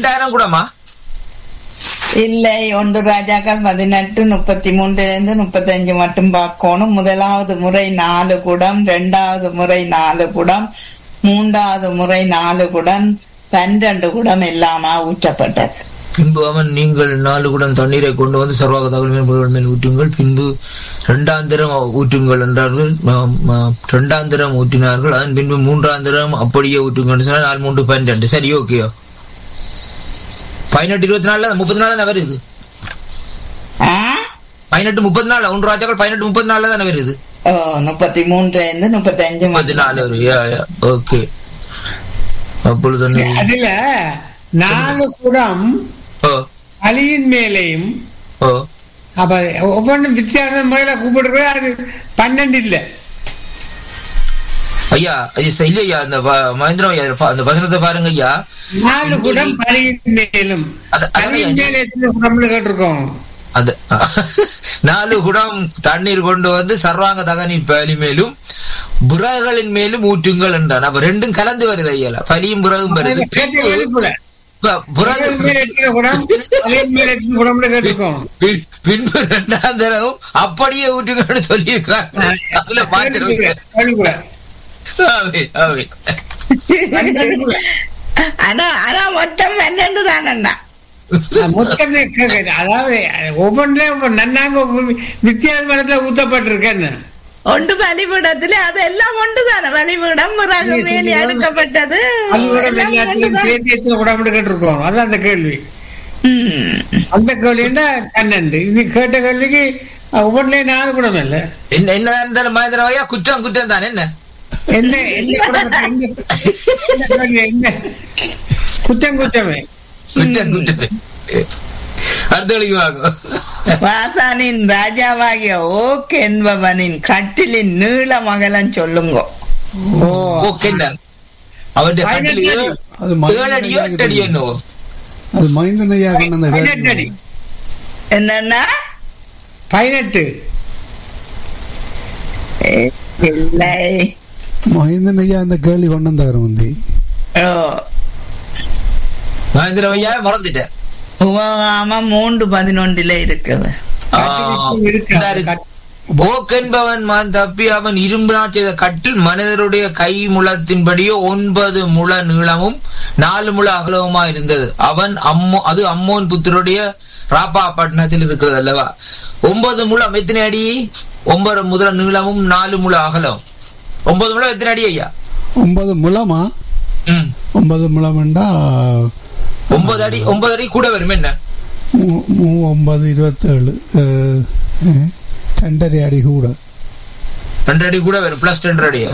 ரெண்டாயிரம் கூடமா இல்லை ஒன்று ராஜாக்கள் பதினெட்டு முப்பத்தி மூன்றுல இருந்து முப்பத்தஞ்சு மட்டும் பார்க்கணும் முதலாவது முறை நாலு குடம் இரண்டாவது முறை நாலு குடம் மூன்றாவது முறை நாலு குடம் பன்னிரண்டு குடம் எல்லாமா ஊற்றப்பட்டது பின்பு அவன் நீங்கள் நாலு குடம் தண்ணீரை கொண்டு வந்து சர்வாக தகவல் மேல் முழுவல் மேல் ஊற்றுங்கள் பின்பு இரண்டாந்திரம் ஊற்றுங்கள் என்றார்கள் ம- ம- இரண்டாந்திரம் ஊற்றினார்கள் அதன் பின்பு மூன்றாந்திரம் அப்படியே ஊற்றுங்கள் சொன்னால் நாலு மூன்று பன்னெண்டு சரி ஓகேயோ பதினெட்டு இருபத்தி நாலுல முப்பத்தி நாலு தானே வருது ஆ? பதினெட்டு முப்பத்தி நாலு ஒன்று ராஜாக்கள் பதினெட்டு முப்பத்தி நாலுல தானே வருது ஓ முப்பத்தி மூன்றுல இருந்து முப்பத்தஞ்சு முப்பத்தி மட்டும். நாலு வரும் யா யா ஓகே அப்பொழுது என்ன- அதுல நாலு குடம் ஓ அலியின் மேலேயும் ஓ அப்ப ஒவ்வொன்றும் வித்தியாச முறையில கூப்பிடுறது அது பன்னெண்டு இல்ல ஐயா ஐயா ச- இல்ல ஐயா அந்த வ- மகேந்திரம் ஐயா பா- அந்த வசனத்தை பாருங்க ஐயா நாலு குடம் அலியின் மேலும் அது- அதான் அலியின் ஐயா. மேலே எத்தனை குடம்னு கேட்டிருக்கோம் அது நாலு குடம் தண்ணீர் கொண்டு வந்து சர்வாங்க தகனி பலி மேலும் புறகளின் மேலும் ஊற்றுங்கள் என்றான் அப்ப ரெண்டும் கலந்து வருது ஐயா பலியும் புறகும் வருது கேட்ட வெளிப்புல ப- புறகு அலியின் மேலே எத்தனை குடம் அலியின் மேலே எத்தனை குடம்னு கேட்டிருக்கோம் பின்- பின்பு ரெண்டாம் தரவும் அப்படியே ஊற்றுங்கன்னு சொல்லியிருக்காங்க அதுல மாத்திருக்க வெளிப்புல ஆமே ஆமே பன்னெண்டுக்குள்ள. ஆனா ஆனா மொத்தம் பன்னெண்டு தானண்ணா மொத்தம் கேட்குது. அதாவது ஒவ்வொன்றிலும் நன்னாங்க ஒவ்வொரு வித்தியாசமான ஊத்தப்பட்டிருக்கேன்னு ஒன்று பலிபீடத்துல அது எல்லாம் ஒன்று தானே பலிபீடம் பிறகு மேலே அடுக்கப்பட்டது அது எல்லாம் எல்லாத்தையும் ஒன்றுதான். சேர்த்து எத்தனை குடம்னு கேட்டிருக்கோம் அதான் அந்த கேள்வி ம். அந்த கேள்வின்னா பன்னெண்டு இது கேட்ட கேள்விக்கு ஒவ்வொன்றிலையும் நாலு குடம் இல்ல என்ன என்ன இருந்தாலும் மகேந்திரம் ஐயா குற்றம் குற்றம் தானே என்ன என்ன என்ன குடத்தை என்ன- என்ன கேள்வி, என்ன குத்தம் குத்தமே குற்றம் குற்றம் அடுத்த வழிக்கு வாங்க வாசானின் ராஜாவாகிய ஓக் என்பவனின் கட்டிலின் நீள மகளன் சொல்லுங்க ஓ ஓகே அவருடைய கட்டில் பதினெட்டு ஏழு- அது ஏழு அடியோ எட்டு அடியோ என்னவோ அது மைந்தனையா கொண்டு அந்த பதினெட்டு அடி என்னன்னா பதினெட்டு இல்லை மைந்தனையா அந்த கேள்வி கொண்டு வந்தாரு முந்தி ஓ மகேந்திரம் ஐயா மறந்துட்டேன் உபகாமம் மூன்று பதினொன்றுல இருக்குது ஆ, இருக்கு. இதா இருக்கு. ஓக் என்பவன் மான் தப்பி அவன் இரும்பினால் செய்த கட்டில் மனிதருடைய கை முழத்தின்படியே ஒன்பது முழ நீளமும் நாலு முழ அகலவுமா இருந்தது அவன் அம்மோ அது அம்மோன் புத்தருடைய ராப்பா பட்டணத்தில் இருக்கிறது அல்லவா ஒன்பது முழம் எத்தனை அடி ஒன்பது முதல நீளமும் நாலு முழ அகலம் ஒன்பது முழம் எத்தனை அடி ஐயா ஒன்பது முழமா ம் ஒன்பது முழம்ண்டா ஒன்பது அடி ஒன்பது அடி கூட வரும் என்ன மூ- மூ- ஒன்பது இருபத்தேழு அஹ், அஹ், ரெண்டரை அடி கூட ரெண்டு அடி கூட வரும் பிளஸ் ரெண்டு அடி